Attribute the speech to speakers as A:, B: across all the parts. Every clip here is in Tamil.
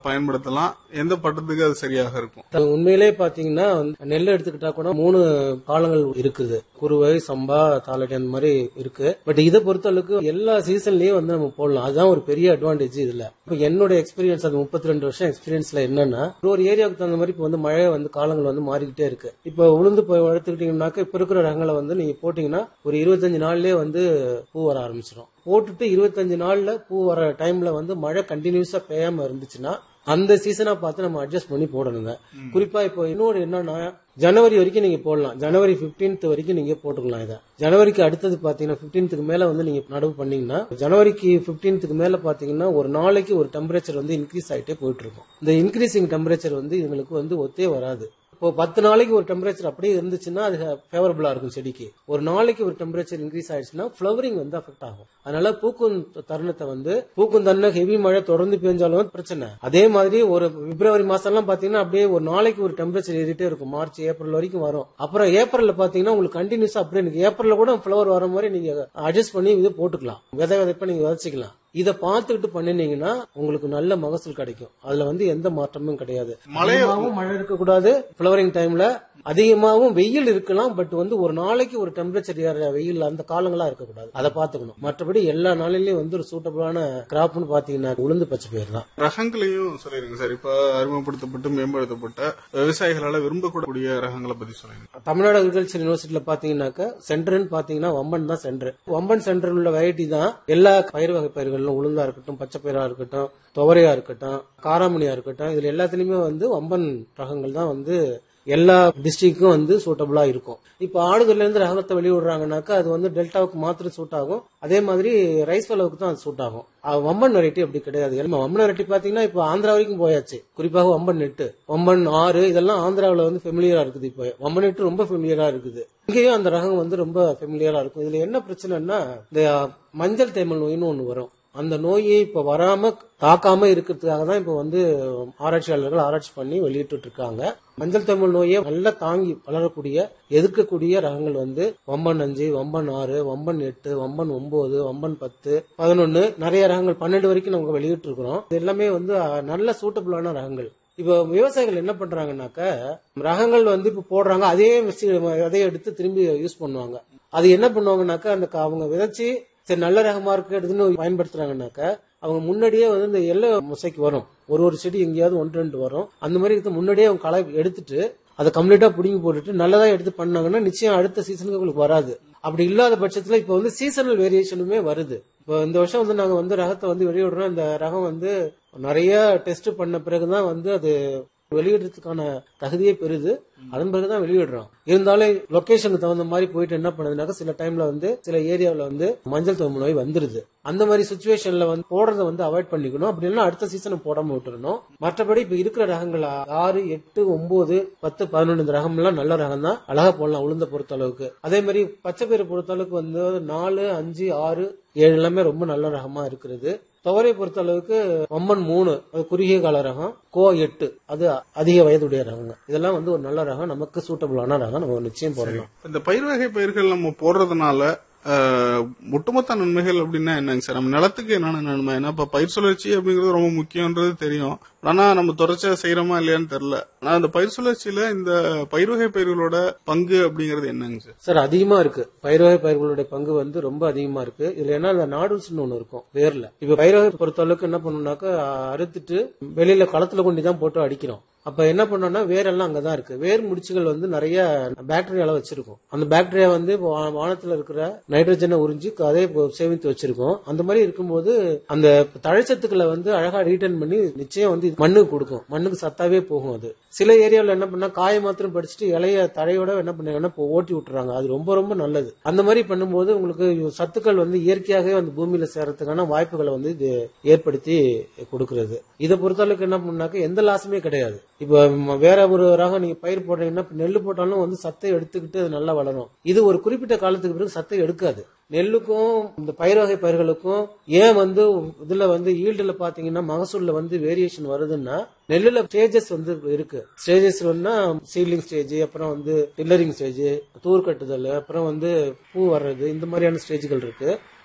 A: பயன்படுத்தலாம் எந்த பட்டத்துக்கு அது சரியாக இருக்கும்
B: அது உண்மையிலே பாத்தீங்கன்னா நெல் எடுத்துக்கிட்டா கூட மூணு காலங்கள் இருக்குது குறுவை சம்பா தாளடி அந்த மாதிரி இருக்கு பட் இதை பொறுத்தளவுக்கு எல்லா சீசன்லயும் வந்து நம்ம போடலாம் அதுதான் ஒரு பெரிய அட்வான்டேஜ் இதுல இப்ப என்னோட எக்ஸ்பீரியன்ஸ் அது முப்பத்தி ரெண்டு வருஷம் எக்ஸ்பீரியன்ஸ்ல என்னன்னா ஒரு ஒரு ஏரியாவுக்கு தகுந்த மாதிரி இப்ப வந்து மழை வந்து காலங்கள் வந்து மாறிக்கிட்டே இருக்கு இப்ப உளுந்து போய் எடுத்துக்கிட்டீங்கன்னாக்க இப்ப இருக்கிற ரகங்களை வந்து நீங்க போட்டீங்கன்னா ஒரு இருபத்தஞ்சு நாள்லயே வந்து பூ வர ஆரம்பிச்சிடும் போட்டுட்டு இருபத்தஞ்சு நாள்ல பூ வர டைம்ல வந்து மழை கண்டினியூஸா பெய்யாம இருந்துச்சுன்னா அந்த சீசனா பார்த்து நம்ம அட்ஜஸ்ட் பண்ணி போடணுங்க குறிப்பா இப்போ இன்னொரு என்னன்னா ஜனவரி வரைக்கும் நீங்க போடலாம் ஜனவரி 15th வரைக்கும் நீங்க போட்டுக்கலாம் இதை ஜனவரிக்கு அடுத்தது பாத்தீங்கன்னா 15th மேல வந்து நீங்க நடவு பண்ணீங்கன்னா ஜனவரிக்கு 15th மேல பாத்தீங்கன்னா ஒரு நாளைக்கு ஒரு டெம்பரேச்சர் வந்து இன்க்ரீஸ் ஆயிட்டே போயிட்டு இருக்கும் இந்த இன்க்ரீசிங் டெம்பரேச்சர் வந்து எங்களுக்கு வந்து ஒத்தே வராது இப்போ பத்து நாளைக்கு ஒரு டெம்பரேச்சர் அப்படியே இருந்துச்சுன்னா அது ஃபேவரபிளா இருக்கும் செடிக்கு ஒரு நாளைக்கு ஒரு டெம்பரேச்சர் இன்க்ரீஸ் ஆயிடுச்சுன்னா ஃபிளவரிங் வந்து அஃபெக்ட் ஆகும் அதனால பூக்கும் தருணத்தை வந்து பூக்கும் தருணம் ஹெவி மழை தொடர்ந்து பெஞ்சாலும் பிரச்சனை அதே மாதிரி ஒரு பிப்ரவரி மாசம் எல்லாம் பாத்தீங்கன்னா அப்படியே ஒரு நாளைக்கு ஒரு டெம்பரேச்சர் ஏறிட்டே இருக்கும் மார்ச் ஏப்ரல் வரைக்கும் வரும் அப்புறம் ஏப்ரல்ல பாத்தீங்கன்னா உங்களுக்கு கண்டினியூஸா அப்படியே எனக்கு ஏப்ரல்ல கூட ஃபிளவர் வர மாதிரி நீங்க அட்ஜஸ்ட் பண்ணி இது போட்டுக்கலாம் விதை விதைப்ப நீங்க விதைச்சிக்கலாம் இதை பார்த்துக்கிட்டு பண்ணினீங்கன்னா உங்களுக்கு நல்ல மகசூல் கிடைக்கும் அதுல வந்து எந்த மாற்றமும் கிடையாது மழையாவும் மழை இருக்கக்கூடாது ஃபிளவரிங் டைம்ல அதிகமாகவும் வெயில் இருக்கலாம் பட் வந்து ஒரு நாளைக்கு ஒரு டெம்பரேச்சர் ஏற வெயில் அந்த காலங்களா இருக்கக்கூடாது அதை பார்த்துக்கணும் மற்றபடி எல்லா நாளிலையும் வந்து ஒரு சூட்டபிளான கிராப்னு பாத்தீங்கன்னா உளுந்து பச்சை பயிர் தான்
A: ரகங்களையும் சொல்லிருங்க சார் இப்ப அறிமுகப்படுத்தப்பட்டு மேம்படுத்தப்பட்ட விவசாயிகளால விரும்பக்கூடிய ரகங்களை பத்தி சொல்லுங்க
B: தமிழ்நாடு அக்ரிகல்ச்சர் யூனிவர்சிட்டியில பாத்தீங்கன்னாக்க சென்டர்னு பாத்தீங்கன்னா வம்பன் தான் சென்டர் வம்பன் சென்டர் உள்ள வெரைட்டி தான் எல்லா பயிர் வகை பயிர்களும் உளுந்தா இருக்கட்டும் பச்சை பயிரா இருக்கட்டும் துவரையா இருக்கட்டும் காராமணியா இருக்கட்டும் இதுல எல்லாத்துலயுமே வந்து வம்பன் ரகங்கள் தான் வந்து எல்லா டிஸ்ட்ரிக்டும் வந்து சூட்டபிளா இருக்கும் இப்ப ஆடுகள்ல இருந்து ரகத்தை வெளியிடுறாங்கனாக்கா அது வந்து டெல்டாவுக்கு மாத்திரம் சூட் ஆகும் அதே மாதிரி ரைஸ் அளவுக்கு தான் அது சூட் ஆகும் அது வம்பன் வெரைட்டி அப்படி கிடையாது ஏன்னா வம்பன் வெரைட்டி பாத்தீங்கன்னா இப்ப ஆந்திரா வரைக்கும் போயாச்சு குறிப்பாக வம்பன் நெட்டு வம்பன் ஆறு இதெல்லாம் ஆந்திராவுல வந்து ஃபெமிலியரா இருக்குது இப்போ வம்பன் நெட்டு ரொம்ப ஃபெமிலியரா இருக்குது இங்கேயும் அந்த ரகம் வந்து ரொம்ப ஃபெமிலியரா இருக்கும் இதுல என்ன பிரச்சனைன்னா இந்த மஞ்சள் தேமல் நோயின்னு ஒண்ணு வரும் அந்த நோயை இப்ப வராம தாக்காம இருக்கிறதுக்காக தான் இப்ப வந்து ஆராய்ச்சியாளர்கள் ஆராய்ச்சி பண்ணி வெளியிட்டு இருக்காங்க மஞ்சள் தமிழ் நோயை நல்லா தாங்கி வளரக்கூடிய எதிர்க்கக்கூடிய ரகங்கள் வந்து வம்பன் அஞ்சு வம்பன் ஆறு வம்பன் எட்டு வம்பன் ஒன்பது வம்பன் பத்து பதினொன்னு நிறைய ரகங்கள் பன்னெண்டு வரைக்கும் நமக்கு வெளியிட்டு இருக்கிறோம் இது எல்லாமே வந்து அஹ், நல்ல சூட்டபிளான ரகங்கள் இப்போ விவசாயிகள் என்ன பண்றாங்கன்னாக்க ரகங்கள் வந்து இப்ப போடுறாங்க அதே மிஸ்- விதையை எடுத்து திரும்பி யூஸ் பண்ணுவாங்க அது என்ன பண்ணுவாங்கன்னாக்கா அந்த க- அவங்க விதைச்சு சரி நல்ல ரகமா இருக்கு எடுத்துன்னு பயன்படுத்துறாங்கன்னாக்க அவங்க முன்னாடியே வந்து இந்த எல்லை முசைக்கு வரும் ஒரு ஒரு செடி எங்கேயாவது ஒன்று ரெண்டு வரும் அந்த மாதிரி இதுக்கு முன்னாடியே அவங்க களை எடுத்துட்டு அதை கம்ப்ளீட்டா புடிங்கி போட்டுட்டு நல்லதா எடுத்து பண்ணாங்கன்னா நிச்சயம் அடுத்த சீசனுக்கு உங்களுக்கு வராது அப்படி இல்லாத பட்சத்துல இப்ப வந்து சீசனல் வேரியேஷனுமே வருது இப்போ இந்த வருஷம் வந்து நாங்க வந்து ரகத்தை வந்து வெளியிடுறோம் இந்த ரகம் வந்து நிறைய டெஸ்ட் பண்ண பிறகுதான் வந்து அது வெளியிடுறதுக்கான தகுதியே பெறுது அதன் பிறகுதான் வெளியிடுறோம் இருந்தாலும் லொகேஷனுக்கு தகுந்த மாதிரி போயிட்டு என்ன பண்ணுதுனாக்க சில டைம்ல வந்து சில ஏரியாவுல வந்து மஞ்சள் தோம்பு நோய் வந்துருது அந்த மாதிரி சுச்சுவேஷன்ல வந்து போடுறத வந்து அவாய்ட் பண்ணிக்கணும் அப்படி இல்லைன்னா அடுத்த சீசன் போடாம விட்டுறணும் மற்றபடி இப்ப இருக்கிற ரகங்கள் ஆறு எட்டு ஒன்பது பத்து பதினொன்று இந்த ரகம் எல்லாம் நல்ல ரகம் தான் அழகா போடலாம் உளுந்த பொறுத்த அளவுக்கு அதே மாதிரி பச்சை பயிரை பொறுத்த அளவுக்கு வந்து நாலு அஞ்சு ஆறு ஏழு எல்லாமே ரொம்ப நல்ல ரகமா இருக்கிறது துவரை பொறுத்த அளவுக்கு வம்மன் மூணு அது குறுகிய கால ரகம் கோ எட்டு அது அதிக வயதுடைய ரகங்க இதெல்லாம் வந்து ஒரு நல்ல ரகம் நமக்கு சூட்டபிளான ரகம் நம்ம நிச்சயம் போடலாம்
A: இந்த பயிர் வகை பயிர்கள் நம்ம போடுறதுனால ஆஹ், ஒட்டுமொத்த நன்மைகள் அப்படின்னா என்னங்க சார் நம்ம நிலத்துக்கு என்னென்ன நன்மை ஏன்னா இப்ப பயிர் சுழற்சி அப்படிங்கிறது ரொம்ப முக்கியன்றது தெரியும் ஆனா நம்ம தொடர்ச்சியா செய்யறோமா இல்லையான்னு தெரியல ஆனா அந்த பயிர் சுழற்சியில இந்த பயிர் வகை பயிர்களோட பங்கு அப்படிங்கிறது என்னங்க சார்
B: சார் அதிகமா இருக்கு பயிர் வகை பயிர்களுடைய பங்கு வந்து ரொம்ப அதிகமா இருக்கு இதுல என்ன இந்த நாடுஸ்னு ஒண்ணு இருக்கும் வேர்ல இப்ப பயிர் வகை பொறுத்த அளவுக்கு என்ன பண்ணணும்னாக்க அறுத்துட்டு வெளியில களத்துல கொண்டு தான் போட்டு அடிக்கிறோம் அப்ப என்ன பண்ணோம்னா வேரெல்லாம் அங்கதான் இருக்கு வேர் முடிச்சுகள் வந்து நிறைய பாக்டீரியால வச்சிருக்கும் அந்த பாக்டீரியா வந்து வா- வானத்துல இருக்கிற நைட்ரஜனை உறிஞ்சி அதே போ- சேமித்து வச்சிருக்கும் அந்த மாதிரி இருக்கும்போது அந்த தழைச்சத்துக்களை வந்து அழகா ரீட்டைன் பண்ணி நிச்சயம் வந்து இது மண்ணுக்கு கொடுக்கும் மண்ணுக்கு சத்தாவே போகும் அது சில ஏரியாவில் என்ன பண்ணா காய மாத்திரம் படிச்சுட்டு இலைய தழையோட என்ன பண்ணாங்கன்னா இப்போ ஓட்டி விட்டுறாங்க அது ரொம்ப ரொம்ப நல்லது அந்த மாதிரி பண்ணும்போது உங்களுக்கு சத்துக்கள் வந்து இயற்கையாகவே அந்த பூமியில சேரத்துக்கான வாய்ப்புகளை வந்து இது ஏற்படுத்தி கொடுக்கிறது இதை பொறுத்தளவுக்கு என்ன பண்ணாக்க எந்த லாஸுமே கிடையாது இப்ப ம- வேற ஒரு ரகம் நீங்க பயிர் போடுறீங்கன்னா இப்ப நெல்லு போட்டாலும் வந்து சத்தை எடுத்துக்கிட்டு அது நல்லா வளரும் இது ஒரு குறிப்பிட்ட காலத்துக்கு பிறகு சத்தை எடுக்காது நெல்லுக்கும் இந்த பயிர் வகை பயிர்களுக்கும் ஏன் வந்து இதுல வந்து ஈல்டுல பாத்தீங்கன்னா மகசூல்ல வந்து வேரியேஷன் வருதுன்னா நெல்லுல ஸ்டேஜஸ் வந்து இருக்கு ஸ்டேஜஸ் சீலிங் ஸ்டேஜ் அப்புறம் வந்து டில்லரிங் ஸ்டேஜ் தூர் கட்டுதல் அப்புறம் வந்து பூ வர்றது இந்த மாதிரியான ஸ்டேஜ்கள் இருக்கு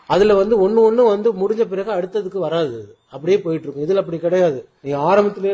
B: அதுல வந்து ஒண்ணு ஒண்ணு வந்து முடிஞ்ச பிறகு அடுத்ததுக்கு வராது அது. அப்படியே போயிட்டு இருக்கும் இதுல அப்படி கிடையாது நீ ஆரம்பத்திலே